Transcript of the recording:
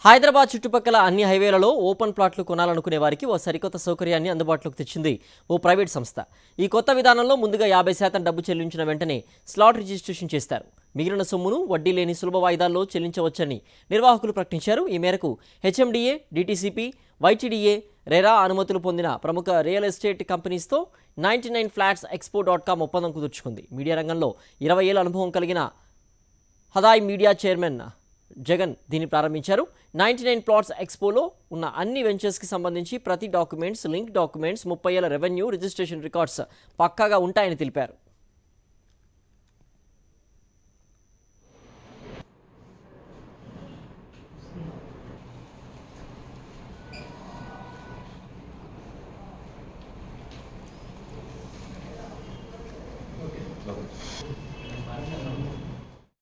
హైదరాబాద్ చుట్టుపక్కల అన్ని హైవేలలో ఓపెన్ ప్లాట్లు కొనాలనుకునే వారికి ఓ సరికొత్త సౌకర్యాన్ని అందుబాటులోకి తెచ్చింది ఓ ప్రైవేట్ సంస్థ ఈ కొత్త విధానంలో ముందుగా యాభై శాతం డబ్బు చెల్లించిన వెంటనే స్లాట్ రిజిస్ట్రేషన్ చేస్తారు మిగిలిన సొమ్మును వడ్డీ లేని సులభ వాయిదాల్లో చెల్లించవచ్చని నిర్వాహకులు ప్రకటించారు ఈ మేరకు హెచ్ఎండిఏ డిటిసిపి వైటీడీఏ రెరా అనుమతులు పొందిన ప్రముఖ రియల్ ఎస్టేట్ కంపెనీస్తో ninety nine flats expo dot com ఒప్పందం కుదుర్చుకుంది మీడియా రంగంలో ఇరవై ఏళ్ళ అనుభవం కలిగిన హదాయ్ మీడియా చైర్మన్ జగన్ దీన్ని ప్రారంభించారు నైంటీ నైన్ ప్లాట్స్ ఎక్స్పోలో ఉన్న అన్ని వెంచర్స్కి సంబంధించి ప్రతి డాక్యుమెంట్స్ లింక్ డాక్యుమెంట్స్ ముప్పై ఏళ్ళ రెవెన్యూ రిజిస్ట్రేషన్ రికార్డ్స్ పక్కాగా ఉంటాయని తెలిపారు